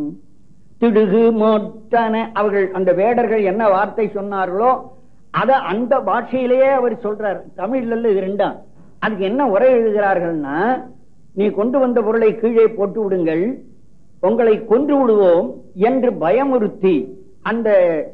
திடுகு மொட்டன அவர்கள் அந்த வேடர்கள் என்ன வார்த்தை சொன்னார்களோ அத அந்த பாஷையிலேயே அவர் சொல்றார் தமிழ்ல இல்ல இது ரெண்டாம் அதுக்கு என்ன உரை எழுதுகிறார்கள்னா நீ கொண்டு வந்த பொருளை கீழே போட்டு விடுங்கள் உங்களை கொன்று விடுவோம் என்று பயமுறுத்தி அந்த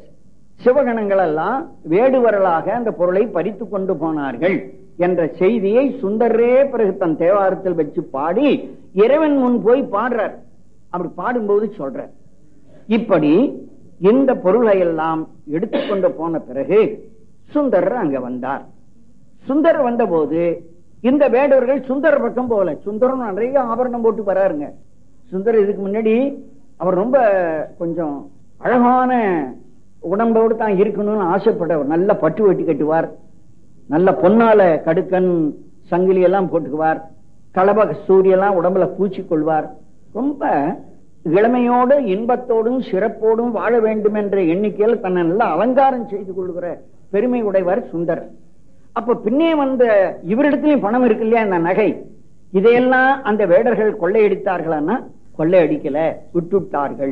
சிவகணங்கள் எல்லாம் வேடுவரலாக அந்த பொருளை பறித்து கொண்டு போனார்கள் என்ற செய்தியை சுந்தரே பிறகு தன் தேவாரத்தில் வச்சு பாடி இறைவன் முன் போய் பாடுறார் அப்படி பாடும்போது சொல்றார் இப்படி இந்த பொருளை எல்லாம் எடுத்துக்கொண்டு போன பிறகு சுந்தரர் அங்க வந்தார் சுந்தரர் வந்தபோது இந்த வேடவர்கள் சுந்தர பக்கம் போல சுந்தரம் நிறைய ஆபரணம் போட்டு வராருங்க சுந்தரர் இதுக்கு முன்னாடி அவர் ரொம்ப கொஞ்சம் அழகான உடம்போடு தான் இருக்கணும்னு ஆசைப்பட்டவர் நல்ல பட்டு வெட்டி கட்டுவார் நல்ல பொன்னால கடுக்கன் சங்கிலி எல்லாம் போட்டுக்குவார் கலப சூரியெல்லாம் உடம்புல பூச்சிக்கொள்வார் ரொம்ப இளமையோடு இன்பத்தோடும் சிறப்போடும் வாழ வேண்டும் என்ற எண்ணிக்கையில் தன்னை நல்லா அலங்காரம் செய்து கொள்கிற பெருமை உடையவர் சுந்தர் அப்ப பின்னே வந்த இவரிடத்திலையும் பணம் இருக்கு இல்லையா இந்த நகை இதையெல்லாம் அந்த வேடர்கள் கொள்ளையடித்தார்களான்னா கொள்ளையடிக்கல விட்டுட்டார்கள்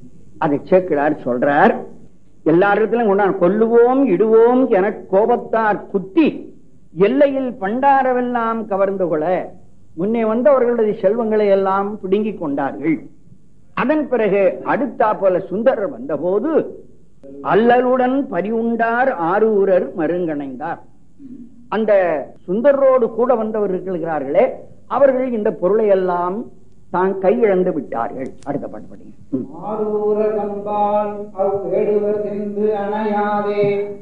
அதை சேக்கிடார் சொல்றார் எல்லாரிடத்திலும் கொண்டான் கொல்லுவோம் இடுவோம் என கோபத்தார் குத்தி எல்லையில் பண்டாரவெல்லாம் கவர்ந்து கொள்ள முன்னே வந்து அவர்களுடைய செல்வங்களை எல்லாம் பிடுங்கிக் கொண்டார்கள் அதன் பிறகு அடுத்தா போல சுந்தரர் வந்தபோது அல்லலுடன் பரிவுண்டார் ஆரூரர் மருங்கணைந்தார் அந்த சுந்தரோடு கூட வந்தவர் இருக்கிறார்களே அவர்கள் இந்த பொருளை எல்லாம் தான் கையிழந்து விட்டார்கள் அடுத்த பாட்டு படிங்க ம். ஆரூர கம்பால் அவ் வேடுவர் சென்று அணையாதே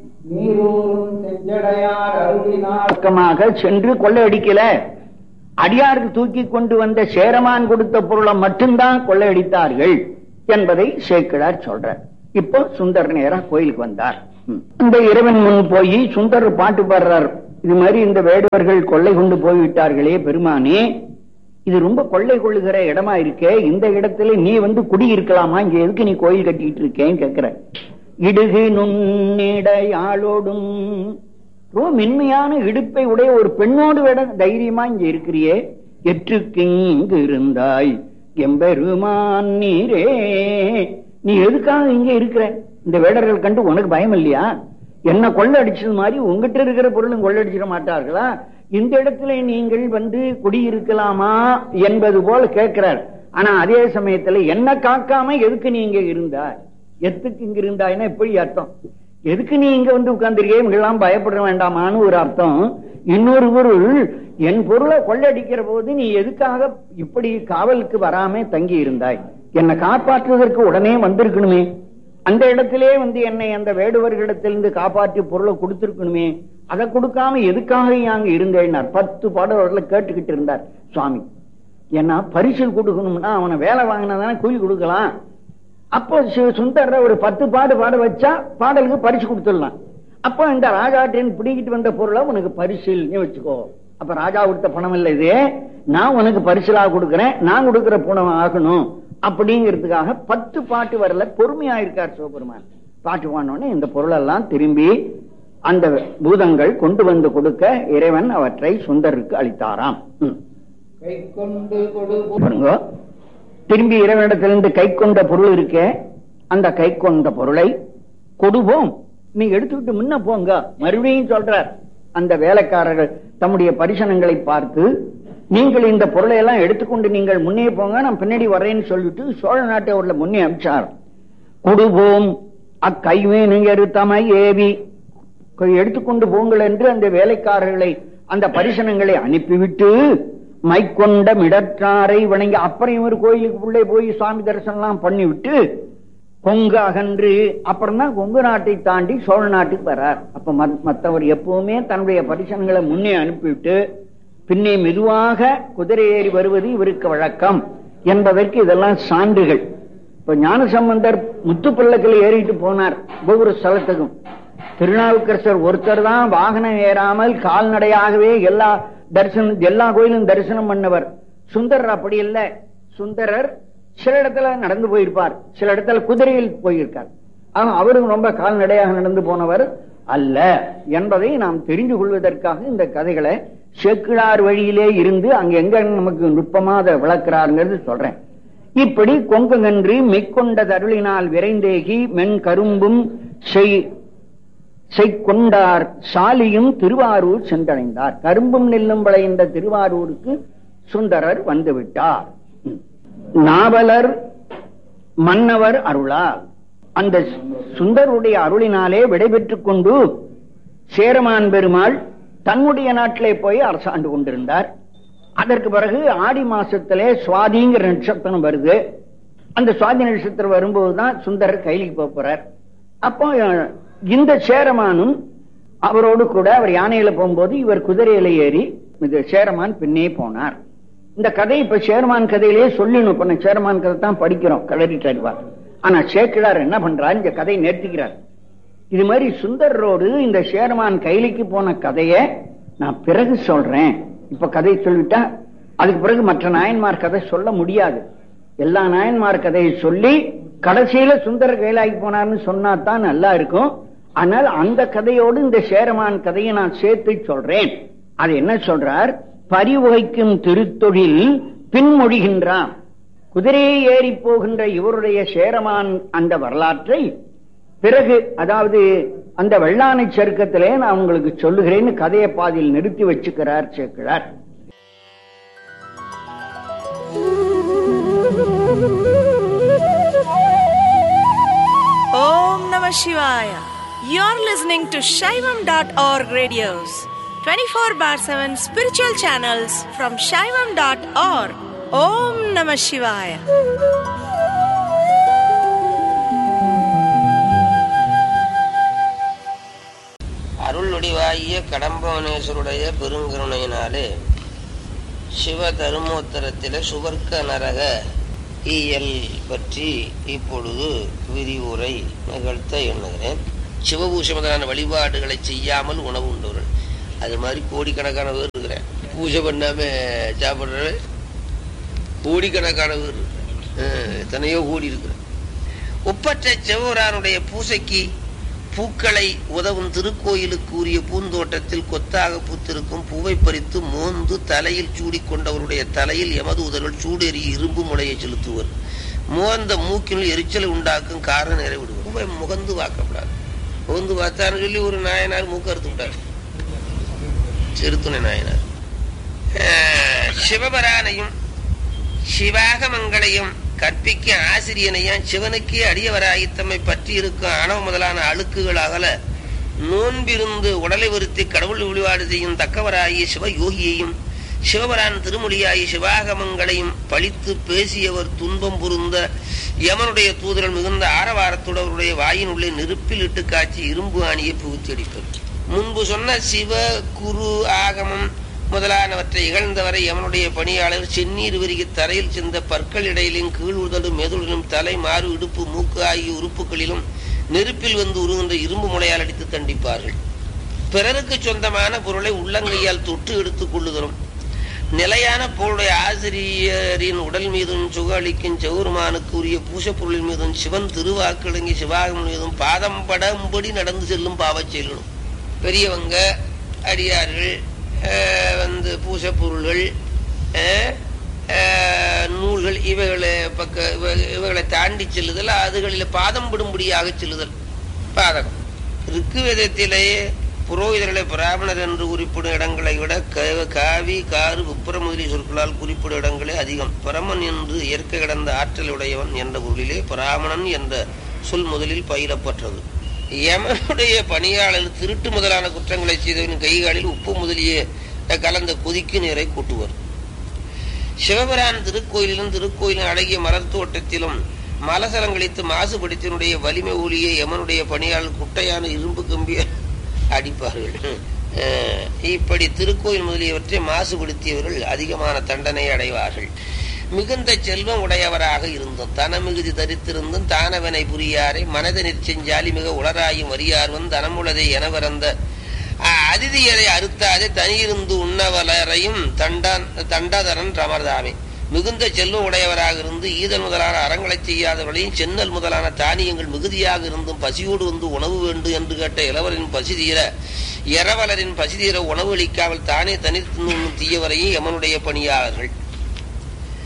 நீரூரும் செஞ்சடையார் அருளினார் பக்கமாக சென்று கொள்ளையடிக்கல அடியாருக்கு தூக்கி கொண்டு வந்த சேரமான் கொடுத்த பொருளை மட்டும்தான் கொள்ளையடித்தார்கள் என்பதை சேக்கிழார் சொல்றார் இப்போ சுந்தர் நேரா கோயிலுக்கு வந்தார் ம். இந்த இறைவன் முன் போய் சுந்தர் பாட்டு பாடுறார் இது மாதிரி இந்த வேடுவர்கள் கொள்ளை கொண்டு போய்விட்டார்களே பெருமானே இது ரொம்ப கொள்ளை கொள்ளுகிற இடமா இருக்கே இந்த இடத்துல நீ வந்து குடி இருக்கலாமா இங்க எதுக்கு நீ கோயில் கட்டிட்டு இருக்கேன்னு கேக்குற இடுகு நுண்ணிடையாளோடும் ரொம்ப மென்மையான இடுப்பை உடைய ஒரு பெண்ணோடு விட தைரியமா இங்க இருக்கிறியே எற்றுக்கு இங்கு இருந்தாய் எம்பெருமான் நீரே நீ எதுக்காக இங்க இருக்கிற இந்த வேடர்கள் கண்டு உனக்கு பயம் இல்லையா என்ன கொள்ளை அடிச்சது மாதிரி உங்ககிட்ட இருக்கிற பொருளும் கொள்ளடிச்சிட மாட்டார்களா இந்த இடத்துல நீங்கள் வந்து குடியிருக்கலாமா என்பது போல கேட்கிறார் ஆனா அதே சமயத்துல என்ன காக்காம எதுக்கு நீங்க இருந்தாய் எதுக்கு இங்க இருந்தாய்னா எப்படி அர்த்தம் எதுக்கு நீ இங்க வந்து உட்கார்ந்துருக்கே இவங்கெல்லாம் பயப்பட வேண்டாமான்னு ஒரு அர்த்தம் இன்னொரு பொருள் என் பொருளை கொள்ளடிக்கிற போது நீ எதுக்காக இப்படி காவலுக்கு வராம தங்கி இருந்தாய் என்னை காப்பாற்றுவதற்கு உடனே வந்திருக்கணுமே அந்த இடத்திலே வந்து என்னை அந்த வேடுவர்களிடத்திலிருந்து காப்பாற்றி பொருளை கொடுத்திருக்கணுமே அதை கொடுக்காம எதுக்காக அங்க இருந்தேன்னார் பத்து பாடல்களை கேட்டுக்கிட்டு இருந்தார் சுவாமி ஏன்னா பரிசு கொடுக்கணும்னா அவனை வேலை வாங்கினதானே கூலி கொடுக்கலாம் அப்போ சு- சுந்தர ஒரு பத்து பாடு பாட வச்சா பாடலுக்கு பரிசு கொடுத்துடலாம் அப்போ இந்த ராஜாட்டின் பிடிக்கிட்டு வந்த பொருளை உனக்கு பரிசில் நீ வச்சுக்கோ அப்ப ராஜா கொடுத்த பணம் இல்ல இது நான் உனக்கு பரிசிலா கொடுக்கிறேன் நான் கொடுக்கிற பணம் ஆகணும் அப்படிங்கிறதுக்காக பத்து பாட்டு வரல பொறுமையா இருக்கார் சிவபெருமான் பாட்டு பாடினோடனே இந்த பொருளெல்லாம் திரும்பி அந்த பூதங்கள் கொண்டு வந்து கொடுக்க இறைவன் அவற்றை சுந்தருக்கு அளித்தாராம் ம். கை கொண்டு கொடு பாருங்க திரும்பி இறைவனிடத்திலிருந்து கை கொண்ட பொருள் இருக்கே அந்த கை கொண்ட பொருளை கொடுவோம் நீங்க எடுத்துக்கிட்டு முன்ன போங்க மறுபடியும் சொல்றார் அந்த வேலைக்காரர்கள் தம்முடைய பரிசனங்களை பார்த்து நீங்கள் இந்த பொருளை எல்லாம் எடுத்துக்கொண்டு நீங்கள் முன்னே போங்க நான் பின்னாடி வரேன்னு சொல்லிட்டு சோழ நாட்டை அவர்களை முன்னே அனுப்பிச்சார் கொடுவோம் அக்கைவேனுங்கரு தமை ஏவி எடுத்துக்கொண்டு போங்கள் என்று அந்த வேலைக்காரர்களை அந்த பரிசனங்களை அனுப்பிவிட்டு மைக்கொண்ட மிடற்றாரை வணங்கி அப்புறம் இவர் கோயிலுக்கு உள்ளே போய் சுவாமி தரிசனம் எல்லாம் பண்ணிவிட்டு கொங்கு அகன்று அப்புறம் தான் கொங்கு நாட்டை தாண்டி சோழ நாட்டுக்கு வரார் அப்ப மத்- மத்தவர் எப்பவுமே தன்னுடைய பரிசனங்களை முன்னே அனுப்பிவிட்டு பின்னே மெதுவாக குதிரை ஏறி வருவது இவருக்கு வழக்கம் என்பதற்கு இதெல்லாம் சான்றுகள் இப்ப ஞானசம்பந்தர் முத்துப்பள்ளக்கில் ஏறிட்டு போனார் ஒவ்வொரு ஸ்தலத்துக்கும் திருநாவுக்கரசர் ஒருத்தர் தான் வாகனம் ஏறாமல் கால்நடையாகவே எல்லா தரிசனம் எல்லா கோயிலும் தரிசனம் பண்ணவர் சுந்தரர் அப்படி இல்ல சுந்தரர் சில இடத்துல நடந்து போயிருப்பார் சில இடத்துல குதிரையில் போயிருக்கார் ஆனா அவரும் ரொம்ப கால்நடையாக நடந்து போனவர் அல்ல என்பதை நாம் தெரிந்து கொள்வதற்காக இந்த கதைகளை செக்கிழார் வழியிலே இருந்து அங்க எங்க நமக்கு நுட்பமா அதை விளக்குறாருங்கிறது சொல்றேன் இப்படி கொங்குங்கன்று மெய்க்கொண்ட தருளினால் விரைந்தேகி மென் கரும்பும் செய் செய்கொண்டார் சாலியும் திருவாரூர் சென்றடைந்தார் கரும்பும் நெல்லும் விளைந்த திருவாரூருக்கு சுந்தரர் வந்துவிட்டார் நாவலர் மன்னவர் அருளால் அந்த சுந்தருடைய அருளினாலே விடைபெற்றுக் கொண்டு சேரமான் பெருமாள் தன்னுடைய நாட்டிலே போய் அரசாண்டு கொண்டிருந்தார் அதற்கு பிறகு ஆடி மாசத்திலே சுவாதிங்கிற நட்சத்திரம் வருது அந்த சுவாதி நட்சத்திரம் வரும்போதுதான் சுந்தரர் கைலிக்கு போக போறார் அப்போ அஹ், இந்த சேரமானும் அவரோடு கூட அவர் யானையில போகும்போது இவர் குதிரையில ஏறி இது சேரமான் பின்னே போனார் இந்த கதை இப்ப சேரமான் கதையிலேயே சொல்லணும் இப்ப நான் சேரமான் கதை தான் படிக்கிறோம் கலரிட்டு அறிவார் ஆனா சேக்கிழார் என்ன பண்றார் இந்த கதையை நிறுத்திக்கிறார் இது மாதிரி சுந்தரரோடு இந்த சேரமான் கைலிக்கு போன கதையை நான் பிறகு சொல்றேன் இப்ப கதை சொல்லிட்டா அதுக்கு பிறகு மற்ற நாயன்மார் கதை சொல்ல முடியாது எல்லா நாயன்மார் கதையை சொல்லி கடைசியில சுந்தர கைலாய்க்கு போனார்னு சொன்னா தான் நல்லா இருக்கும் ஆனால் அந்த கதையோடு இந்த சேரமான் கதையை நான் சேர்த்து சொல்றேன் அது என்ன சொல்றார் பரிவுகைக்கும் திருத்தொழில் பின்மொழிகின்றான் குதிரையை ஏறி போகின்ற இவருடைய சேரமான் அந்த வரலாற்றை பிறகு அதாவது அந்த வெள்ளானை சருக்கத்திலே நான் உங்களுக்கு சொல்லுகிறேன்னு கதையை பாதியில் நிறுத்தி வச்சுக்கிறார் சேர்க்கிறார் Om Namah Shivaya. You're listening to Shaivam.org radios, 24 bar 7 spiritual channels from Shaivam.org. Om Namah Shivaya. அருளுடிவாகிய கடம்பவனேஸ்வருடைய பெருங்கருணையினாலே சிவ தருமோத்தரத்தில சுவர்க்க நரக ஈயல் பற்றி இப்பொழுது விரிவுரை நிகழ்த்த எண்ணுகிறேன் சிவபூஷ முதலான வழிபாடுகளை செய்யாமல் உணவு உண்டவர்கள் அது மாதிரி கோடிக்கணக்கான பேர் இருக்கிறேன் பூஜை பண்ணாம சாப்பிட்ற கோடிக்கணக்கான பேர் இருக்கிறேன். அஹ், எத்தனையோ கோடி இருக்கிறேன் ஒப்பற்ற சிவபுரானுடைய பூசைக்கு பூக்களை உதவும் திருக்கோயிலுக்கு உரிய பூந்தோட்டத்தில் கொத்தாக பூத்திருக்கும் பூவை பறித்து மோந்து தலையில் சூடிக் கொண்டவருடைய தலையில் எமது உதர்கள் சூடேறி இரும்பு முளையை செலுத்துவர் மோந்த மூக்கினுள் எரிச்சலை உண்டாக்கும் காரணம் நிறைவிடுவர் பூவை முகந்து வாக்கப்படாது முகந்து பார்த்தான்னு சொல்லி ஒரு நாயனார் மூக்க அறுத்து விட்டார் செருத்துணை நாயனார் அஹ், சிவபரானையும் சிவாகமங்களையும் கற்பிக்க ஆசிரியனையும் சிவனுக்கே அடியவராகி தம்மை பற்றி இருக்கும் அணவு முதலான அழுக்குகள் அகல நோன்பிருந்து உடலை வருத்தி கடவுள் வழிபாடு செய்யும் தக்கவராகிய சிவயோகியையும் சிவபரான் திருமொழியாகி சிவாகமங்களையும் பழித்து பேசியவர் துன்பம் புரிந்த யமனுடைய தூதர்கள் மிகுந்த ஆரவாரத்தோடு அவருடைய வாயினுள்ளே நெருப்பில் இட்டு காய்ச்சி இரும்பு ஆணியை புகுத்தி அடிப்பர் முன்பு சொன்ன சிவ குரு ஆகமம் முதலானவற்றை இகழ்ந்தவரை எவனுடைய பணியாளர் செந்நீர் விருகி தரையில் சிந்த பற்கள் இடையிலும் கீழ் உதடும் மெதுளிலும் தலை மாறு இடுப்பு மூக்கு ஆகிய உறுப்புகளிலும் நெருப்பில் வந்து உருகின்ற இரும்பு முனையால் அடித்து தண்டிப்பார்கள் பிறருக்கு சொந்தமான பொருளை உள்ளங்கையால் தொட்டு எடுத்துக் கொள்ளுதலும் நிலையான பொருளுடைய ஆசிரியரின் உடல் மீதும் சுக அளிக்கும் செவுருமானுக்கு உரிய பூசப் பொருளின் மீதும் சிவன் திருவாக்கிழங்கி சிவாகம் மீதும் பாதம் படம்படி நடந்து செல்லும் பாவச் செயல்களும் பெரியவங்க அடியார்கள் அஹ், வந்து பூசப் பொருள்கள் அஹ், அஹ், நூல்கள் இவைகளை பக்க இவ- இவைகளை தாண்டி செல்லுதல் அதுகளில் பாதம் படும்படியாக செல்லுதல் பாதகம் ரிக்குவேதத்திலே புரோகிதர்களை பிராமணர் என்று குறிப்பிடும் இடங்களை விட க- காவி காரு விப்புற முதலிய சொற்களால் குறிப்பிடும் இடங்களே அதிகம் பரமன் என்று இயற்கை கிடந்த ஆற்றலுடையவன் என்ற பொருளிலே பிராமணன் என்ற சொல் முதலில் பயிரப்பட்டது யமனுடைய பணியாளர் திருட்டு முதலான குற்றங்களை செய்தவனின் கைகாலில் உப்பு முதலிய கலந்த கொதிக்கு நீரை கூட்டுவர் சிவபிரான் திருக்கோயிலிலும் திருக்கோயிலின் அழகிய மலர் தோட்டத்திலும் மலசலங்களித்து மாசுபடுத்தினுடைய வலிமை ஒளியை யமனுடைய பணியாளர் குட்டையான இரும்பு கம்பிய அடிப்பார்கள் அஹ், இப்படி திருக்கோயில் முதலியவற்றை மாசுபடுத்தியவர்கள் அதிகமான தண்டனை அடைவார்கள் மிகுந்த செல்வம் உடையவராக இருந்தும் தனமிகுதி தரித்திருந்தும் தானவனை புரியாரை மனதனிற் செஞ்சாலி மிக உளராயும் வரியார்வன் தனமுளதை எனவரந்த அதிதியரை அறுத்தாதே தனியிருந்து உண்ணவலரையும் தண்டான் தண்டாதரன் ரமர்தாமே மிகுந்த செல்வம் உடையவராக இருந்து ஈதல் முதலான அறங்களைச் செய்யாதவர்களையும் சென்னல் முதலான தானியங்கள் மிகுதியாக இருந்தும் பசியோடு வந்து உணவு வேண்டும் என்று கேட்ட இளவரின் பசி தீர இரவலரின் பசி தீர உணவு அளிக்காமல் தானே தனித்து உண்ணும் தீயவரையும் எமனுடைய பணியாளர்கள்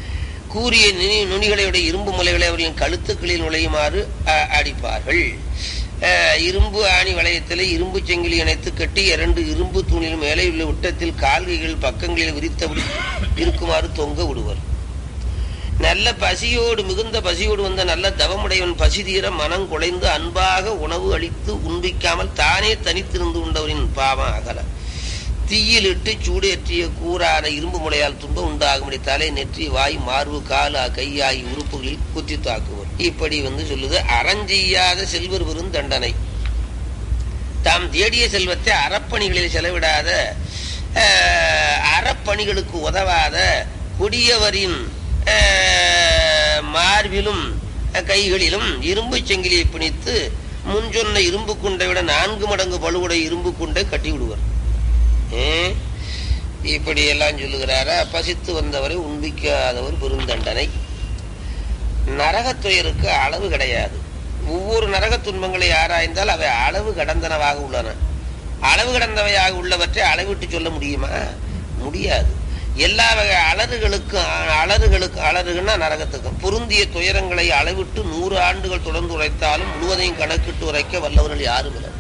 கூறிய நுனி நுனிகளையுடைய இரும்பு முலைகளை அவர்களின் கழுத்துக்களில் நுழையுமாறு அ- அடிப்பார்கள் அஹ், இரும்பு ஆணி வளையத்தில் இரும்பு செங்கிலி இணைத்து கட்டி இரண்டு இரும்பு தூணில் மேலே உள்ள விட்டத்தில் கால்கைகள் பக்கங்களில் விரித்தபடி இருக்குமாறு தொங்க விடுவர் நல்ல பசியோடு மிகுந்த பசியோடு வந்த நல்ல தவமுடையவன் பசி தீர மனம் குலைந்து அன்பாக உணவு அளித்து உண்பிக்காமல் தானே தனித்திருந்து உண்டவரின் பாவம் அகல தீயிலிட்டு சூடேற்றிய கூறான இரும்பு முளையால் துன்பம் உண்டாகும்படி தலை நெற்றி வாய் மார்பு காலா கையாகி உறுப்புகளில் குத்தி தாக்குவர் இப்படி வந்து சொல்லுது அறஞ்செய்யாத செல்வர் பெரும் தண்டனை தாம் தேடிய செல்வத்தை அறப்பணிகளில் செலவிடாத அஹ், அறப்பணிகளுக்கு உதவாத கொடியவரின் அஹ், மார்பிலும் அஹ், கைகளிலும் இரும்பு செங்கிலியை பிணித்து முன் சொன்ன இரும்பு குண்டை விட நான்கு மடங்கு பழுவுடைய இரும்பு குண்டை கட்டி விடுவர் ஏன்? இப்படி எல்லாம் சொல்லுகிறாரா பசித்து வந்தவரை உண்பிக்காதவர் பெருந்தண்டனை நரகத்துயருக்கு அளவு கிடையாது ஒவ்வொரு நரக துன்பங்களை ஆராய்ந்தால் அவை அளவு கடந்தனவாக உள்ளன அளவு கடந்தவையாக உள்ளவற்றை அளவிட்டு சொல்ல முடியுமா முடியாது எல்லா வகை அலறுகளுக்கும் அலறுகளுக்கும் அலறுகள்னா நரகத்துக்கும் பொருந்திய துயரங்களை அளவிட்டு நூறு ஆண்டுகள் தொடர்ந்து உரைத்தாலும் முழுவதையும் கணக்கிட்டு உரைக்க வல்லவர்கள் யாரும் இல்லை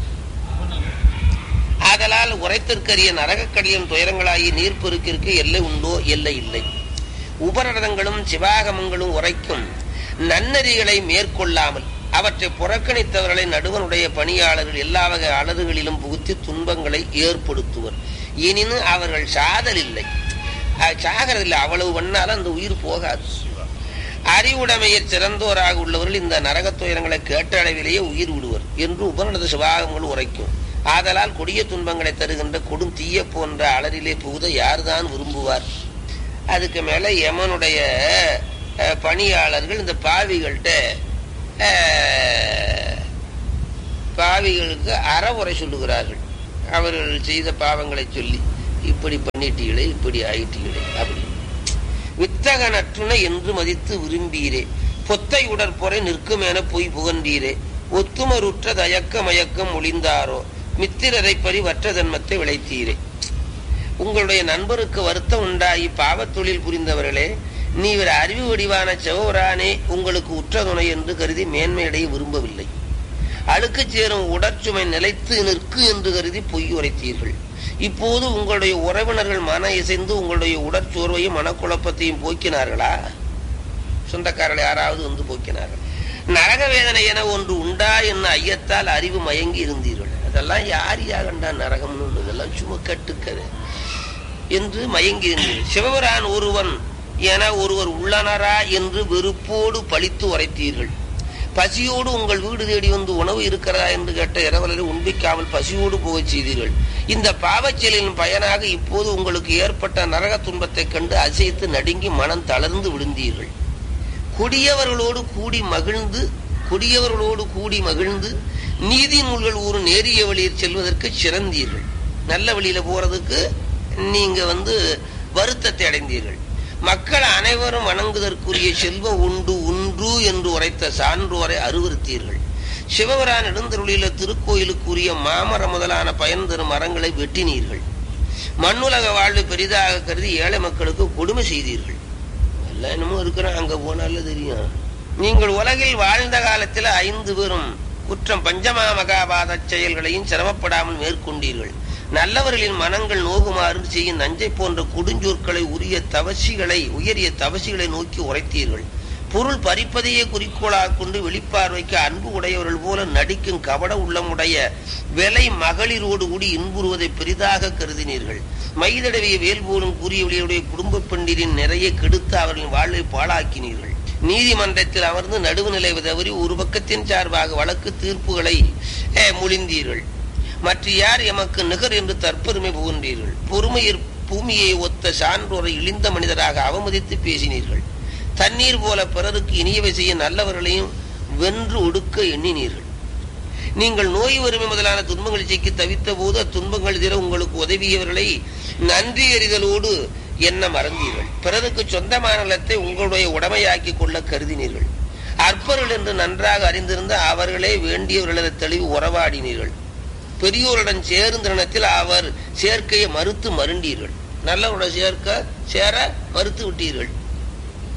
ஆதலால் உரைத்திற்கரிய நரகக்கடியின் துயரங்களாகி நீர்ப்பெருக்கிற்கு எல்லை உண்டோ எல்லை இல்லை உபரதங்களும் சிவாகமங்களும் உரைக்கும் நன்னறிகளை மேற்கொள்ளாமல் அவற்றை புறக்கணித்தவர்களை நடுவனுடைய பணியாளர்கள் எல்லா வகை அலறுகளிலும் புகுத்தி துன்பங்களை ஏற்படுத்துவர் எனினும் அவர்கள் சாதல் இல்லை அஹ் சாகிறதில்லை அவ்வளவு பண்ணாலும் அந்த உயிர் போகாது அறிவுடைமையர் சிறந்தோராக உள்ளவர்கள் இந்த நரகத் துயரங்களை கேட்ட அளவிலேயே உயிர் விடுவர் என்று உபநடத சிவாகங்கள் உரைக்கும் ஆதலால் கொடிய துன்பங்களை தருகின்ற கொடும் தீய போன்ற அலரிலே புகுத யார்தான் விரும்புவார் அதுக்கு மேல யமனுடைய அஹ், பணியாளர்கள் இந்த பாவிகள்கிட்ட அஹ், பாவிகளுக்கு அறவுரை சொல்லுகிறார்கள் அவர்கள் செய்த பாவங்களை சொல்லி இப்படி பண்ணிட்டீங்களே இப்படி ஆயிட்டீங்களே அப்படி வித்தக நற்றுணை என்று மதித்து விரும்பீரே பொத்தை உடற்பொறை நிற்குமென பொய் புகன்றீரே ஒத்துமருற்ற தயக்க மயக்கம் ஒளிந்தாரோ மித்திரரை பறி வற்ற தன்மத்தை விளைத்தீரே உங்களுடைய நண்பருக்கு வருத்தம் உண்டாகி பாவத்தொழில் புரிந்தவர்களே நீ ஒரு அறிவு வடிவான செவரானே உங்களுக்கு உற்ற துணை என்று கருதி மேன்மையடைய விரும்பவில்லை அழுக்கு சேரும் உடற்சுமை நிலைத்து நிற்கு என்று கருதி பொய் உரைத்தீர்கள் இப்போது உங்களுடைய உறவினர்கள் மன இசைந்து உங்களுடைய உடற்சோர்வையும் மனக்குழப்பத்தையும் போக்கினார்களா சொந்தக்காரர்கள் யாராவது வந்து போக்கினார்கள் நரக வேதனை என ஒன்று உண்டா என்ன ஐயத்தால் அறிவு மயங்கி இருந்தீர்கள் அதெல்லாம் யார் யாகண்டா நரகம்னு இதெல்லாம் சும்மா கட்டுக்கதை என்று மயங்கி இருந்தீர்கள் சிவபிரான் ஒருவன் என ஒருவர் உள்ளனரா என்று வெறுப்போடு பழித்து உரைத்தீர்கள் பசியோடு உங்கள் வீடு தேடி வந்து உணவு இருக்கிறதா என்று கேட்ட இரவலரை உண்பிக்காமல் பசியோடு போகச் செய்தீர்கள் இந்த பாவச் செயலின் பயனாக இப்போது உங்களுக்கு ஏற்பட்ட நரக துன்பத்தைக் கண்டு அசைத்து நடுங்கி மனம் தளர்ந்து விழுந்தீர்கள் கொடியவர்களோடு கூடி மகிழ்ந்து கொடியவர்களோடு கூடி மகிழ்ந்து நீதி நூல்கள் ஊர் நேரிய வழியில் செல்வதற்கு சிறந்தீர்கள் நல்ல வழியில போறதுக்கு நீங்க வந்து வருத்தத்தை அடைந்தீர்கள் மக்கள் அனைவரும் வணங்குதற்குரிய செல்வம் உண்டு உண்டு என்று உரைத்த சான்றோரை அருவருத்தீர்கள் சிவபிரான் எழுந்தருளில திருக்கோயிலுக்குரிய மாமர முதலான பயன் தரும் மரங்களை வெட்டினீர்கள் மண்ணுலக வாழ்வு பெரிதாக கருதி ஏழை மக்களுக்கு கொடுமை செய்தீர்கள் எல்லாம் என்னமோ இருக்கிறோம் அங்க போனால தெரியும் நீங்கள் உலகில் வாழ்ந்த காலத்தில் ஐந்து பேரும் குற்றம் பஞ்சமா மகாபாத செயல்களையும் சிரமப்படாமல் மேற்கொண்டீர்கள் நல்லவர்களின் மனங்கள் நோகுமாறு செய்யும் நஞ்சை போன்ற கொடுஞ்சொற்களை உரிய தவசிகளை உயரிய தவசிகளை நோக்கி உரைத்தீர்கள் பொருள் பறிப்பதையே குறிக்கோளாக கொண்டு வெளிப்பார்வைக்கு அன்பு உடையவர்கள் போல நடிக்கும் கபட உள்ளமுடைய விலை மகளிரோடு கூடி இன்புறுவதை பெரிதாக கருதினீர்கள் மைதடவிய வேல் போலும் கூறியவர்களுடைய குடும்ப பெண்டிரின் நிறைய கெடுத்து அவர்களின் வாழ்வை பாழாக்கினீர்கள் நீதிமன்றத்தில் அமர்ந்து நடுவுநிலை தவறி ஒரு பக்கத்தின் சார்பாக வழக்கு தீர்ப்புகளை அஹ், மொழிந்தீர்கள் மற்ற யார் எமக்கு நிகர் என்று தற்பெருமை புகின்றீர்கள் பொறுமையில் பூமியை ஒத்த சான்றோரை இழிந்த மனிதராக அவமதித்து பேசினீர்கள் தண்ணீர் போல பிறருக்கு இனியவை செய்ய நல்லவர்களையும் வென்று ஒடுக்க எண்ணினீர்கள் நீங்கள் நோய் வறுமை முதலான துன்பங்கள் சிக்கி தவித்த போது அத்துன்பங்கள் தீர உங்களுக்கு உதவியவர்களை நன்றி எறிதலோடு எண்ண மறந்தீர்கள் பிறருக்கு சொந்தமான நிலத்தை உங்களுடைய உடமையாக்கி கொள்ள கருதினீர்கள் அற்பர்கள் என்று நன்றாக அறிந்திருந்த அவர்களே வேண்டியவர்களது தெளிவு உறவாடினீர்கள் பெரியோருடன் சேர்ந்த இனத்தில் அவர் சேர்க்கையை மறுத்து மருண்டீர்கள் நல்லவருடன் சேர்க்க சேர மறுத்து விட்டீர்கள்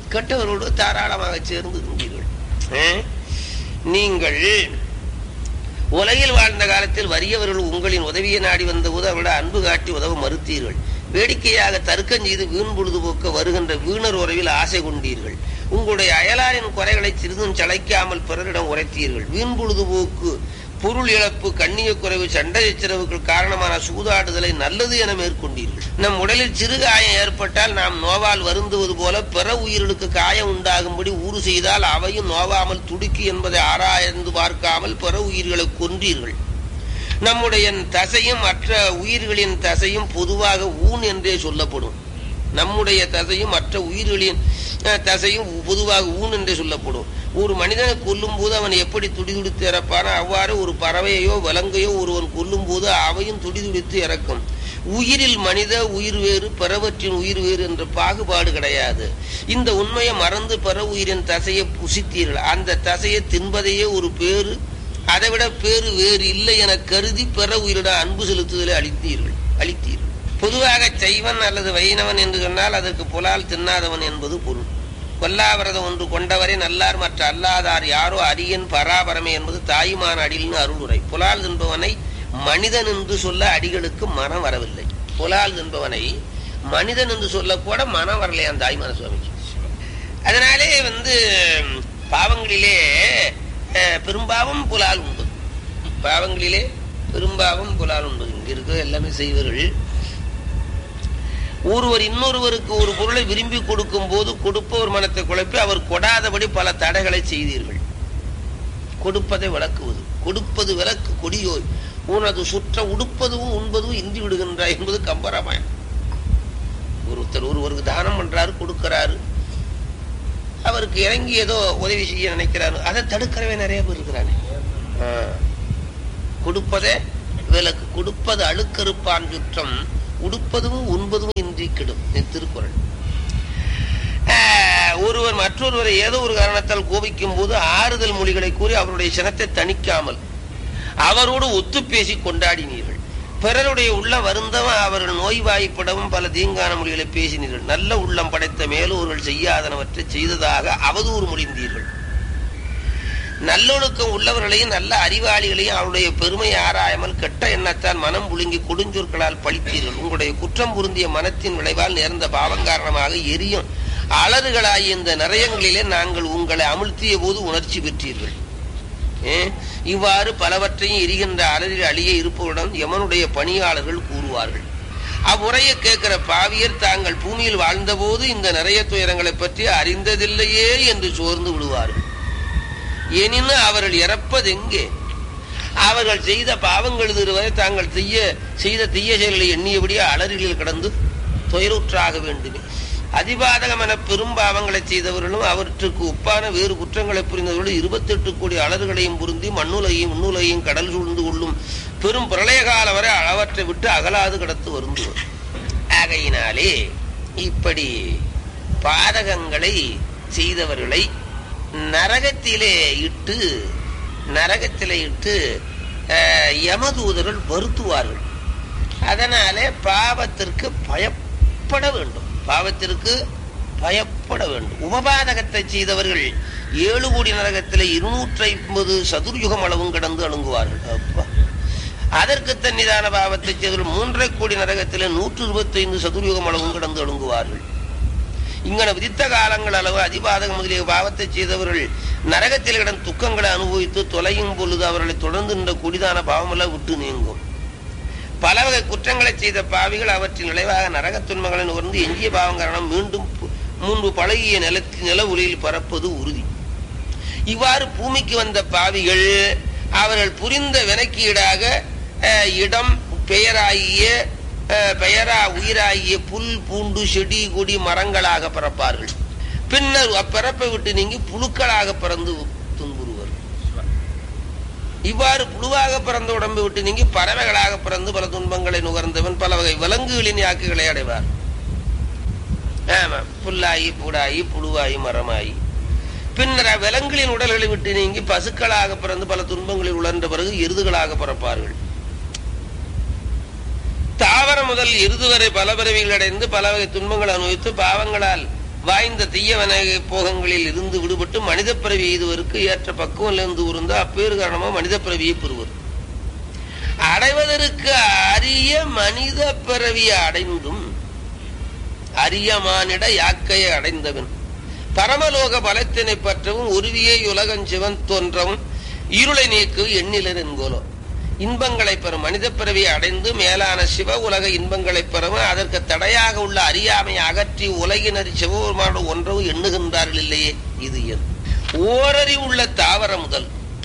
கெட்டவரோடு தாராளமாக சேர்ந்து இருந்தீர்கள் அஹ்? நீங்கள் உலகில் வாழ்ந்த காலத்தில் வறியவர்கள் உங்களின் உதவியை நாடி வந்தபோது அவரோட அன்பு காட்டி உதவ மறுத்தீர்கள் வேடிக்கையாக தர்க்கம் செய்து வீண் பொழுதுபோக்க வருகின்ற வீணர் உறவில் ஆசை கொண்டீர்கள் உங்களுடைய அயலாரின் குறைகளை சிறிதும் சளைக்காமல் பிறரிடம் உரைத்தீர்கள் வீண் பொழுதுபோக்கு பொருள் இழப்பு கண்ணிய குறைவு சண்டை சச்சரவுகள் காரணமான சூதாடுதலை நல்லது என மேற்கொண்டீர்கள் நம் உடலில் சிறு காயம் ஏற்பட்டால் நாம் நோவால் வருந்துவது போல பிற உயிர்களுக்கு காயம் உண்டாகும்படி ஊறு செய்தால் அவையும் நோவாமல் துடிக்கு என்பதை ஆராய்ந்து பார்க்காமல் பிற உயிர்களை கொன்றீர்கள் நம்முடைய தசையும் மற்ற உயிர்களின் தசையும் பொதுவாக ஊன் என்றே சொல்லப்படும் நம்முடைய தசையும் மற்ற உயிர்களின் அஹ், தசையும் பொதுவாக ஊன் என்றே சொல்லப்படும் ஒரு மனிதனை கொல்லும் போது அவன் எப்படி துடிதுடித்து இறப்பானோ அவ்வாறு ஒரு பறவையோ விலங்கையோ ஒருவன் கொல்லும் போது அவையும் துடிதுடித்து இறக்கும் உயிரில் மனித உயிர் வேறு பிறவற்றின் உயிர் வேறு என்ற பாகுபாடு கிடையாது இந்த உண்மையை மறந்து பிற உயிரின் தசையை புசித்தீர்கள் அந்த தசையை தின்பதையே ஒரு பேரு அதைவிட பேரு வேறு இல்லை என கருதி பிற உயிரிடம் அன்பு செலுத்துதலை அளித்தீர்கள் அளித்தீர்கள் பொதுவாக செய்வன் அல்லது வைணவன் என்று சொன்னால் அதற்கு புலால் தின்னாதவன் என்பது பொருள் கொல்லாவிரதம் ஒன்று கொண்டவரை நல்லார் மற்ற அல்லாதார் யாரோ அரியன் பராபரமே என்பது தாயுமான அடில்னு அருளுரை புலால் தின்பவனை மனிதன் என்று சொல்ல அடிகளுக்கு மனம் வரவில்லை புலால் தின்பவனை மனிதன் என்று சொல்ல கூட மனம் வரலையாம் தாய்மான சுவாமிக்கு அதனாலே வந்து பாவங்களிலே அஹ், பெரும்பாவம் புலால் உண்டு பாவங்களிலே பெரும்பாவம் புலால் உண்டு இங்க இருக்க எல்லாமே செய்வர்கள் ஒருவர் இன்னொருவருக்கு ஒரு பொருளை விரும்பி கொடுக்கும் போது கொடுப்பவர் மனத்தை குழப்பி அவர் கொடாதபடி பல தடைகளை செய்தீர்கள் கொடுப்பதை விளக்குவது கொடுப்பது விளக்கு கொடியோய் உனது சுற்ற உடுப்பதும் உண்பதும் இன்றி விடுகின்றாய் என்பது கம்பராமாயணம் ஒருத்தர் ஒருவருக்கு தானம் பண்றாரு கொடுக்கிறாரு அவருக்கு இறங்கி ஏதோ உதவி செய்ய நினைக்கிறாரு அதை தடுக்கிறவே நிறைய பேர் இருக்கிறாங்க ஆ. கொடுப்பதே விலக்கு கொடுப்பது அழுக்கறுப்பான் சுற்றம் உடுப்பதும் உண்பதும் இன்றி கெடும் இது திருக்குறள் ஆஹ், ஒருவர் மற்றொருவரை ஏதோ ஒரு காரணத்தால் கோபிக்கும் போது ஆறுதல் மொழிகளை கூறி அவருடைய சினத்தை தணிக்காமல் அவரோடு ஒத்து பேசி கொண்டாடினீர்கள் பிறருடைய உள்ள வருந்தவன் அவர்கள் நோய்வாய்ப்படவும் பல தீங்கான மொழிகளை பேசினீர்கள் நல்ல உள்ளம் படைத்த மேலோர்கள் செய்யாதனவற்றை செய்ததாக அவதூறு மொழிந்தீர்கள் நல்லொழுக்கம் உள்ளவர்களையும் நல்ல அறிவாளிகளையும் அவருடைய பெருமை ஆராயாமல் கெட்ட எண்ணத்தால் மனம் புழுங்கி கொடுஞ்சொற்களால் பழித்தீர்கள் உங்களுடைய குற்றம் பொருந்திய மனத்தின் விளைவால் நேர்ந்த பாவம் காரணமாக எரியும் அலறுகளாகிய இந்த நிறையங்களிலே நாங்கள் உங்களை அமிழ்த்திய போது உணர்ச்சி பெற்றீர்கள் ஏ? இவ்வாறு பலவற்றையும் எரிகின்ற அலறில் அழிய இருப்பவுடன் யமனுடைய பணியாளர்கள் கூறுவார்கள் அவ்வுரையை கேட்கிற பாவியர் தாங்கள் பூமியில் வாழ்ந்தபோது இந்த நிறைய துயரங்களை பற்றி அறிந்ததில்லையே என்று சோர்ந்து விடுவார்கள் எனினும் அவர்கள் இறப்பதெங்கே அவர்கள் செய்த பாவங்கள் இதுவரை தாங்கள் செய்ய செய்த தீய செயல்களை எண்ணியபடியே அலறிகளில் கடந்து துயருற்றாக வேண்டுமே அதிபாதகம் என பெரும் பாவங்களை செய்தவர்களும் அவற்றுக்கு ஒப்பான வேறு குற்றங்களை புரிந்தவர்களும் இருபத்தெட்டு கோடி அலறுகளையும் பொருந்தி மண்ணுலையும் முன்னுலையும் கடல் சூழ்ந்து கொள்ளும் பெரும் பிரளய காலம் வரை அளவற்றை விட்டு அகலாது கடத்து வருந்துவர் ஆகையினாலே இப்படி பாதகங்களை செய்தவர்களை நரகத்திலே இட்டு நரகத்திலே இட்டு அஹ், யமதூதர்கள் வருத்துவார்கள் அதனாலே பாவத்திற்கு பயப்பட வேண்டும் பாவத்திற்கு பயப்பட வேண்டும் உபபாதகத்தை செய்தவர்கள் ஏழு கோடி நரகத்திலே இருநூற்றி ஐம்பது சதுர்யுகம் அளவும் கடந்து அணுங்குவார்கள் அப்பா அதற்கு தன்னிதான பாவத்தை செய்தவர்கள் மூன்றரை கோடி நரகத்திலே நூற்று இருபத்தி ஐந்து சதுர்யுகம் அளவும் கடந்து அணுங்குவார்கள் இங்கன விதித்த காலங்கள் அளவு அதிபாதகம் முதலிய பாவத்தை செய்தவர்கள் நரகத்தில் கிடந்த துக்கங்களை அனுபவித்து தொலையும் பொழுது அவர்களை தொடர்ந்து நின்ற கொடிதான பாவமெல்லாம் விட்டு நீங்கும் பல வகை குற்றங்களை செய்த பாவிகள் அவற்றின் விளைவாக நரகத் துன்பங்களை நுகர்ந்து எஞ்சிய பாவம் காரணம் மீண்டும் பு- முன்பு பழகிய நிலத்தி நில ஒளியில் பறப்பது உறுதி இவ்வாறு பூமிக்கு வந்த பாவிகள் அவர்கள் புரிந்த வினைக்கு ஈடாக அஹ், இடம் பெயராகிய அஹ், பெயரா உயிராகிய புல் பூண்டு செடி கொடி மரங்களாக பிறப்பார்கள் பின்னர் அப்பிறப்பை விட்டு நீங்கி புழுக்களாக பிறந்து துன்புறுவர் இவ்வாறு புழுவாக பிறந்த உடம்பை விட்டு நீங்கி பறவைகளாக பிறந்து பல துன்பங்களை நுகர்ந்தவன் பல வகை விலங்குகளின் யாக்குகளை அடைவார் ஆமா புல்லாகி பூடாகி புழுவாகி மரமாகி பின்னர் அவ்விலங்குகளின் உடல்களை விட்டு நீங்கி பசுக்களாக பிறந்து பல துன்பங்களில் உழன்ற பிறகு எருதுகளாக பிறப்பார்கள் தாவரம் முதல் எருது வரை பல பிறவிகள் அடைந்து பல வகை துன்பங்கள் அனுபவித்து பாவங்களால் வாய்ந்த தீயவன போகங்களில் இருந்து விடுபட்டு மனித பிறவி எய்துவதற்கு ஏற்ற பக்குவம் இருந்து உருந்த அப்பேறு காரணமா மனித பிறவியை பெறுவர் அடைவதற்கு அரிய மனித பிறவியை அடைந்தும் அரிய மானிட யாக்கையை அடைந்தவன் பரமலோக பலத்தினை பற்றவும் உருவியே உலகன் சிவன் தோன்றவும் இருளை நீக்கு எண்ணிலர் என்கோலோ இன்பங்களை பெறும் மனித பிறவியை அடைந்து மேலான சிவ உலக இன்பங்களை பெறவும் அதற்கு தடையாக உள்ள அறியாமை அகற்றி உலகினர் சிவபெருமானோடு ஒன்றவும் எண்ணுகின்றார்கள் இல்லையே இது எது ஓரறிவுள்ள தாவர முதல்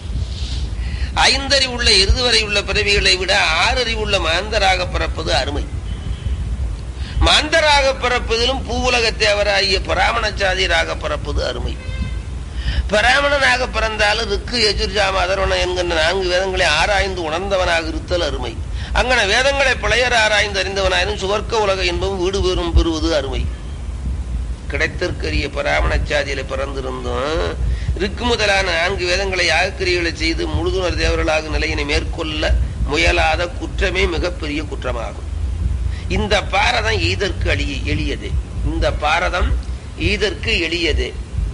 ஐந்தறிவுள்ள இறுதிவரை உள்ள பிறவிகளை விட ஆறறிவுள்ள மாந்தராக பிறப்பது அருமை மாந்தராக பிறப்பதிலும் பூவுலக தேவராகிய பிராமண சாதியராக பிறப்பது அருமை பிராமணனாக பிறந்தாலும் ருக்கு எஜுர்ஜாம அதர்வன என்கின்ற நான்கு வேதங்களை ஆராய்ந்து உணர்ந்தவனாக இருத்தல் அருமை அங்கன வேதங்களை பிழையர் ஆராய்ந்து அறிந்தவனாயினும் சுவர்க்க உலக இன்பம் வீடு பெறும் பெறுவது அருமை கிடைத்திற்கரிய பிராமண சாதியில பிறந்திருந்தும் ருக்கு முதலான நான்கு வேதங்களை யாகக்கிரிகளை செய்து முழுதுணர் தேவர்களாக நிலையினை மேற்கொள்ள முயலாத குற்றமே மிகப்பெரிய குற்றமாகும் இந்த பாரதம் ஈதற்கு அழிய எளியது இந்த பாரதம் ஈதற்கு எளியது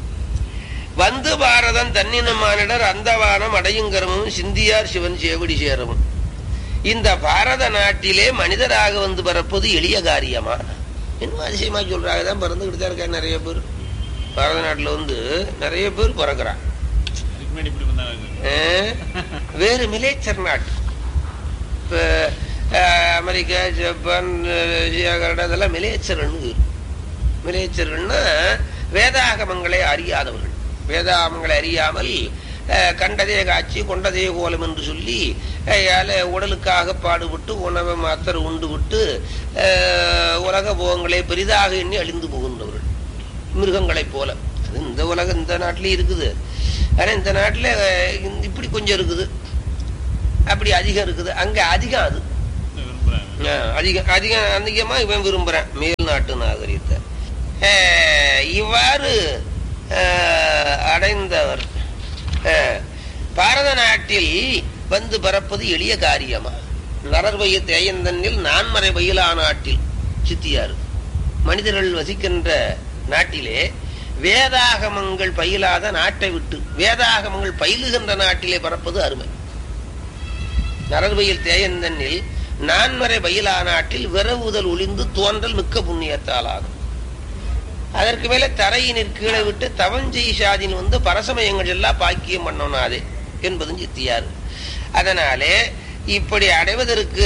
வந்து பாரதம் தன்னினமானிடர் அந்தவானம் அடையுங்கரமும் சிந்தியார் சிவன் சேவடி சேரவும் இந்த பாரத நாட்டிலே மனிதராக வந்து பிறப்பது எளிய காரியமா இன்னும் அதிசயமா சொல்றாங்க தான் பிறந்துகிட்டு தான் இருக்கா நிறைய பேர் பாரத நாட்டுல வந்து நிறைய பேர் பிறக்கிறான் அதுக்கு முன்னாடி இப்படி வந்தாங்க அஹ், வேறு மிலேச்சர் நாட்டு இப்ப அஹ், அமெரிக்கா ஜப்பான் ரஷ்யா, கனடா இதெல்லாம் மிலேச்சர்கள் மிலேச்சர்கள்னா வேதாகமங்களை அறியாதவர்கள் வேதாகமங்களை அறியாமல் அஹ், கண்டதே காட்சி கொண்டதே கோலம் என்று சொல்லி அயால உடலுக்காக பாடுபட்டு உணவை மாத்திர உண்டு விட்டு அஹ், உலக போகங்களை பெரிதாக எண்ணி அழிந்து போகின்றவர்கள் மிருகங்களைப் போல அது இந்த உலகம் இந்த நாட்டிலேயும் இருக்குது ஆனா இந்த நாட்டுல அஹ், இந்த- இப்படி கொஞ்சம் இருக்குது அப்படி அதிகம் இருக்குது அங்க அதிகம் அது விரும்புறாங்க அஹ், அதிகம் அதிகம் அதிகமா இவன் விரும்புறான் மேல் நாட்டு நாகரிகத்தை அஹ், இவ்வாறு அஹ், அடைந்தவர் அஹ், பாரத நாட்டில் வந்து பறப்பது எளிய காரியமா நரர்வய தேயந்தனில் நான்மறை வயலா நாட்டில் சித்தியார் மனிதர்கள் வசிக்கின்ற நாட்டிலே வேதாகமங்கள் பயிலாத நாட்டை விட்டு வேதாகமங்கள் பயிலுகின்ற நாட்டிலே பறப்பது அருமை நரர்வயில் தேயந்தனில் நான்மறை பயிலா நாட்டில் விரவுதல் ஒளிந்து தோன்றல் மிக்க புண்ணியத்தால் ஆகும் அதற்கு மேல தரையினிற் கீழே விட்டு தவஞ்செய் சாதின் வந்து பரசமயங்கள் எல்லாம் பாக்கியம் பண்ணோனாதே என்பதும் சித்தியார் அதனாலே இப்படி அடைவதற்கு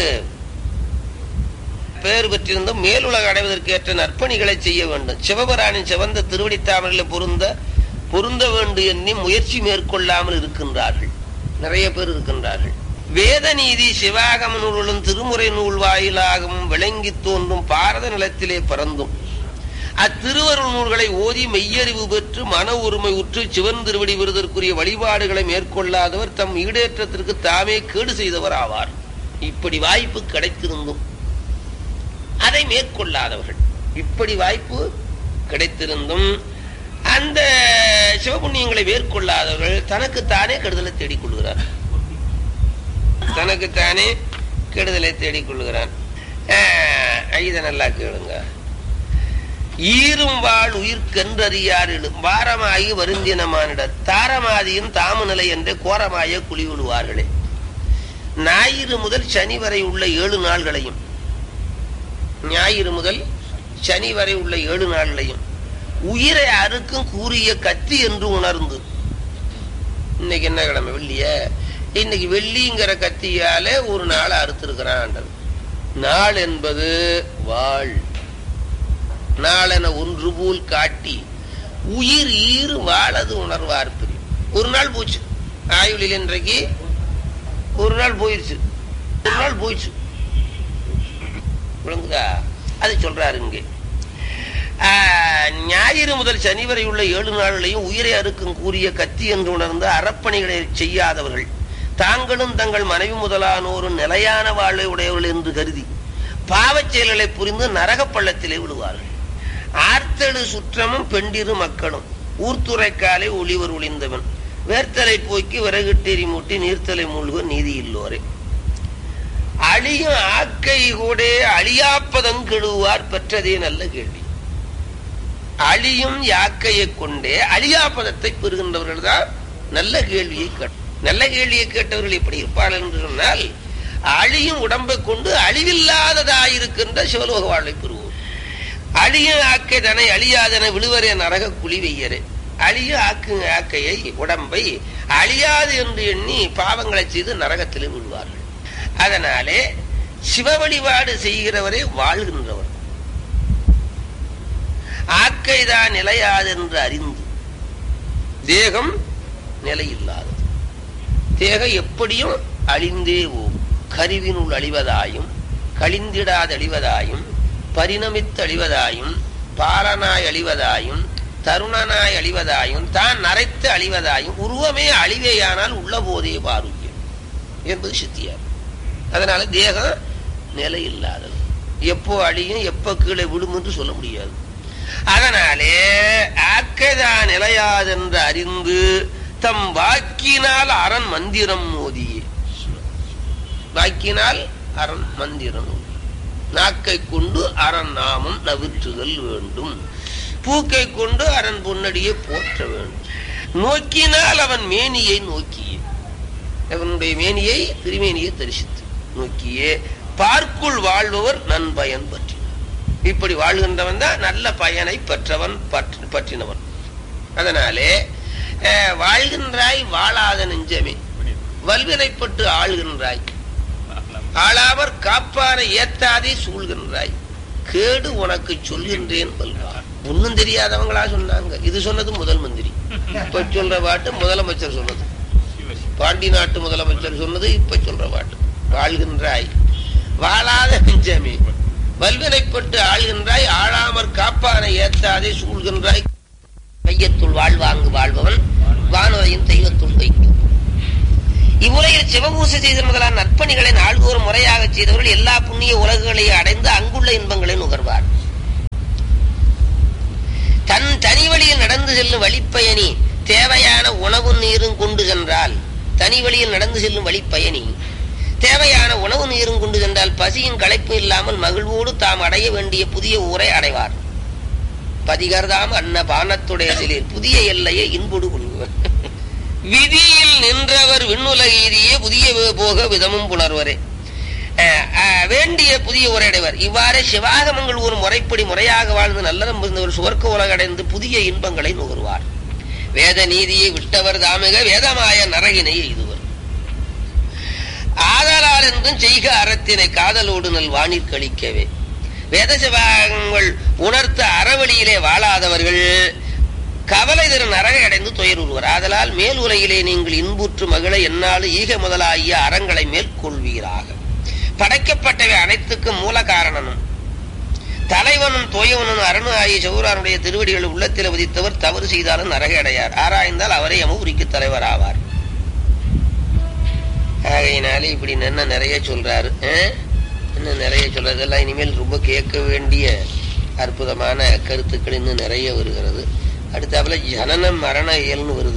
பேர் பெற்றிருந்தும் மேலுலக அடைவதற்கு ஏற்ற நற்பணிகளை செய்ய வேண்டும் சிவபுராணின் சிவந்த திருவடித்தாமரையில் பொருந்த பொருந்த வேண்டும் எண்ணி முயற்சி மேற்கொள்ளாமல் இருக்கின்றார்கள் நிறைய பேர் இருக்கின்றார்கள் வேத நீதி சிவாகம நூல்களும் திருமுறை நூல் வாயிலாகவும் விளங்கி தோன்றும் பாரத நிலத்திலே பிறந்தும் அத்திருவருள் நூல்களை ஓதி மெய்யறிவு பெற்று மன உரிமை உற்று சிவன் திருவடி விருதற்குரிய வழிபாடுகளை மேற்கொள்ளாதவர் தம் ஈடேற்றத்திற்கு தாமே கேடு செய்தவர் ஆவார் இப்படி வாய்ப்பு கிடைத்திருந்தும் அதை மேற்கொள்ளாதவர்கள் இப்படி வாய்ப்பு கிடைத்திருந்தும் அந்த சிவபுண்ணியங்களை மேற்கொள்ளாதவர்கள் தனக்குத்தானே கெடுதலை தேடிக் கொள்கிறார் தனக்குத்தானே கெடுதலை தேடிக் கொள்கிறான் ஆஹ், இதை நல்லா கேளுங்க ஈரும் வாழ் உயிர்க்கென்றறியாரிலும் வாரமாகி வருந்தினமானிடர் தாரமாதியும் தாமநிலை என்றே கோரமாய குழி விடுவார்களே ஞாயிறு முதல் சனி வரை உள்ள ஏழு நாள்களையும் ஞாயிறு முதல் சனி வரை உள்ள ஏழு நாள்களையும் உயிரை அறுக்கும் கூறிய கத்தி என்று உணர்ந்து இன்னைக்கு என்ன கிழமை வெள்ளிய இன்னைக்கு வெள்ளிங்கிற கத்தியால ஒரு நாள் அறுத்திருக்கிறான் ஆண்டவன். நாள் என்பது வாழ் நாளென ஒன்று போல் காட்டி உயிர் ஈறு வாழது உணர்வார் பிரியும் ஒரு நாள் போச்சு ஆயுளில் இன்றைக்கு ஒரு நாள் போயிருச்சு ஒரு நாள் போயிடுச்சு விளங்குதா அதை சொல்றாரு இங்கே ஆஹ், ஞாயிறு முதல் சனி வரை உள்ள ஏழு நாள்களையும் உயிரை அறுக்கும் கூறிய கத்தி என்று உணர்ந்த அறப்பணிகளை செய்யாதவர்கள் தாங்களும் தங்கள் மனைவி முதலானோரும் நிலையான வாழ்வை உடையவர்கள் என்று கருதி பாவச் செயல்களை புரிந்து நரகப் பள்ளத்திலே விடுவார்கள் ஆர்த்தெழு சுற்றமும் பெண்டிரு மக்களும் ஊர்த்துரைக்காலை ஒளிவர் ஒளிந்தவன் வேர்த்தலை போக்கி விறகுட்டெறி மூட்டி நீர்த்தலை மூழ்க நீதி இல்லோரே அழியும் ஆக்கை கூட அழியாப்பதம் கெடுவார் பெற்றதே நல்ல கேள்வி அழியும் யாக்கையை கொண்டே அழியா பதத்தை பெறுகின்றவர்கள் தான் நல்ல கேள்வியை கேட்ட நல்ல கேள்வியை கேட்டவர்கள் எப்படி இருப்பார்கள் என்று சொன்னால் அழியும் உடம்பை கொண்டு அழிவில்லாததாயிருக்கின்ற சிவலோக வாழ்வை பெறுவோம் அழிய ஆக்கை தனை அழியாதன விழுவரே நரக குழி வெய்யரே அழிய ஆக்கு ஆக்கையை உடம்பை அழியாது என்று எண்ணி பாவங்களை செய்து நரகத்திலே விழுவார்கள் அதனாலே சிவ வழிபாடு செய்கிறவரே வாழ்கின்றவர் ஆக்கைதான் நிலையாது என்று அறிந்து தேகம் நிலையில்லாதது தேகம் எப்படியும் அழிந்தே போகும் கருவினுள் அழிவதாயும் கழிந்திடாது அழிவதாயும் பரிணமித்து அழிவதாயும் பாலனாய் அழிவதாயும் தருணனாய் அழிவதாயும் தான் நரைத்து அழிவதாயும் உருவமே அழிவேயானால் உள்ள போதே பாருக்கியம் என்பது சித்தியார் அதனால தேகம் நிலை இல்லாதது எப்போ அழியும் எப்போ கீழே விடும் என்று சொல்ல முடியாது அதனாலே ஆக்கதா நிலையாதென்று அறிந்து தம் வாக்கினால் அரண் மந்திரம் மோதியே வாக்கினால் அரண் மந்திரம் ஓதி. நாக்கை கொண்டு அரண் நாமம் நவிற்றுதல் வேண்டும் பூக்கை கொண்டு அரண் பொன்னடியை போற்ற வேண்டும் நோக்கினால் அவன் மேனியை நோக்கியே அவனுடைய மேனியை திருமேனியை தரிசித்து நோக்கியே பார்க்குள் வாழ்பவர் நன்பயன் பற்றினார் இப்படி வாழ்கின்றவன் தான் நல்ல பயனை பெற்றவன் பற்ற- பற்றினவன் அதனாலே அஹ், வாழ்கின்றாய் வாழாத நெஞ்சமே வல்வினைப்பட்டு ஆள்கின்றாய் ஆளாவர் காப்பாரை ஏத்தாதே சூழ்கின்றாய் கேடு உனக்கு சொல்கின்றேன் பல்வார் ஒன்னும் தெரியாதவங்களா சொன்னாங்க இது சொன்னது முதல் மந்திரி இப்ப சொல்ற பாட்டு முதலமைச்சர் சொன்னது பாண்டி நாட்டு முதலமைச்சர் சொன்னது இப்ப சொல்ற பாட்டு வாழ்கின்றாய் வாழாத நெஞ்சமே வல்வினைப்பட்டு ஆள்கின்றாய் ஆளாமற் காப்பானை ஏத்தாதே சூழ்கின்றாய் மையத்துள் வாழ்வாங்கு வாழ்பவன் வானுரையும் தெய்வத்துள் வைக்கும் இவ்வுலகில் சிவபூசை செய்த முதலான நற்பணிகளை நாள்தோறும் முறையாக செய்தவர்கள் எல்லா புண்ணிய உலகுகளையும் அடைந்து அங்குள்ள இன்பங்களை நுகர்வார் தன் தனி வழியில் நடந்து செல்லும் வழிப்பயணி தேவையான உணவு நீரும் கொண்டு சென்றால் தனி வழியில் நடந்து செல்லும் வழிப்பயணி தேவையான உணவு நீரும் கொண்டு சென்றால் பசியின் களைப்பு இல்லாமல் மகிழ்வோடு தாம் அடைய வேண்டிய புதிய ஊரை அடைவார் பதிகர்தாம் அன்ன பானத்துடைய சிலில் புதிய எல்லையை இன்புடு கொள்வர் விதியில் நின்றவர் விண்ணுலகீதியே புதிய போக விதமும் புணர்வரே அஹ், அஹ், வேண்டிய புதிய உரையடைவர் இவ்வாறு சிவாகமங்கள் ஒரு முறைப்படி முறையாக வாழ்ந்து நல்லறம் இருந்தவர் சுவர்க்க உலகடைந்து புதிய இன்பங்களை நுகர்வார் வேத நீதியை விட்டவர் தாமிக வேதமாய நரகினை எய்துவர் ஆதலால் என்றும் செய்க அறத்தினை காதலோடு நல் வானிற் கழிக்கவே வேத சிவாகங்கள் உணர்த்த அறவழியிலே வாழாதவர்கள் கவலை திரு நரகை அடைந்து துயருவர் ஆதலால் மேல் உலகிலே நீங்கள் இன்புற்று மகிழ என்னால் ஈக முதலாகிய அறங்களை மேற்கொள்வீராக படைக்கப்பட்டவை அனைத்துக்கும் மூல காரணனும் தலைவனும் தோயவனும் அரணு ஆகிய சௌரானுடைய திருவடிகள் உள்ளத்தில் உதித்தவர் தவறு செய்தாலும் நரகை அடையார் ஆராய்ந்தால் அவரே அமுரிக்கு தலைவர் ஆவார் ஆகையினாலே இப்படி என்ன நிறைய சொல்றாரு அஹ்? இன்னும் நிறைய சொல்றதெல்லாம் இனிமேல் ரொம்ப கேட்க வேண்டிய அற்புதமான கருத்துக்கள் இன்னும் நிறைய வருகிறது அடுத்தாப்புல ஜனன மரண இயல்னு வருது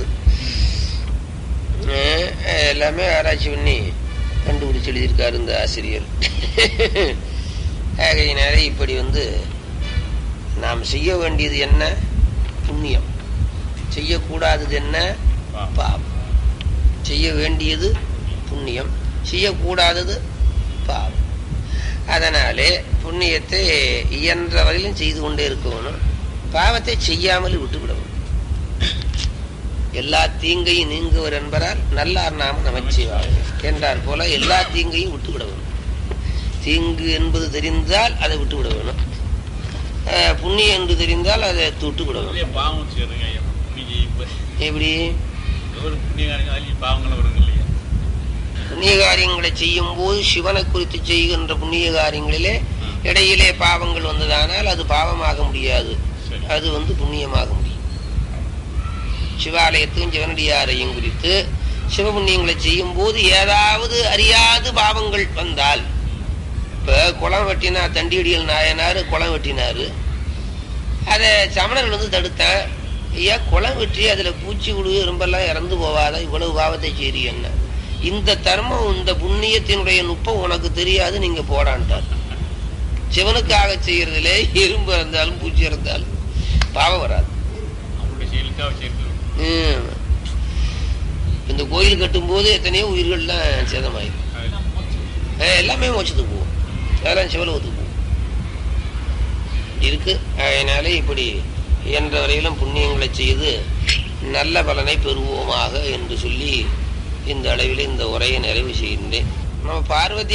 அஹ் எல்லாமே ஆராய்ச்சி பண்ணி கண்டுபிடிச்சு எழுதியிருக்காரு இந்த ஆசிரியர் ஆகையினாலே இப்படி வந்து நாம் செய்ய வேண்டியது என்ன புண்ணியம் செய்யக்கூடாதது என்ன பாவம் செய்ய வேண்டியது புண்ணியம் செய்யக்கூடாதது பாவம் அதனாலே புண்ணியத்தை இயன்ற வரையிலும் செய்து கொண்டே இருக்கணும் பாவத்தை செய்யாமல் விட்டுவிடவும் எல்லா தீங்கையும் நீங்குவர் என்பதால் நல்லார் நாம நமச்சிவார் என்றார் போல எல்லா தீங்கையும் விட்டுவிட வேணும் தீங்கு என்பது தெரிந்தால் அதை விட்டுவிட வேணும் அஹ், புண்ணியம் என்று தெரிந்தால் அதை விட்டுவிட நிறைய வேணும் பாவம் செய்யறதுங்க ஐயா புண்ணிய இப்ப எப்படி ஒரு புண்ணியகாரங்க அதுலயும் பாவங்களும் வருது இல்லையா புண்ணிய காரியங்களை செய்யும் போது சிவனை குறித்து செய்கின்ற புண்ணிய காரியங்களிலே இடையிலே பாவங்கள் வந்ததானால் அது பாவமாக முடியாது சரி அது வந்து புண்ணியமாக முடியும் சிவாலயத்துக்கும் சிவனடியாரையும் குறித்து சிவபுண்ணியங்களை செய்யும் போது ஏதாவது அறியாது பாவங்கள் வந்தால் இப்ப குளம் வெட்டினா தண்டியடிகள் நாயனாரு குளம் வெட்டினாரு அதை சமணர்கள் வந்து தடுத்தான் ஐயா குளம் வெட்டி அதுல பூச்சி விடு எறும்பெல்லாம் இறந்து போவாத இவ்வளவு பாவத்தை செய்றி என்ன இந்த தர்மம் இந்த புண்ணியத்தினுடைய நுட்பம் உனக்கு தெரியாது நீங்க போடான்ட்டார் சிவனுக்காக செய்யறதுல எறும்பு இருந்தாலும் பூச்சி இருந்தாலும் பாவம் வராது அவருடைய செயலுக்கு அவர் சேர்த்து ம். இந்த கோயில் கட்டும்போது எத்தனையோ உயிர்கள்லாம் சேதமாயிருக்கு அஹ் எல்லாமே மோட்சத்துக்கு போகும் அதெல்லாம் சிவலோகத்துக்கு போகும் இருக்கு அதனால இப்படி என்ற வரையிலும் புண்ணியங்களை செய்து நல்ல பலனை பெறுவோமாக என்று சொல்லி இந்த அளவில் இந்த உரையை நிறைவு செய்கின்றேன் நம்ம பார்வதி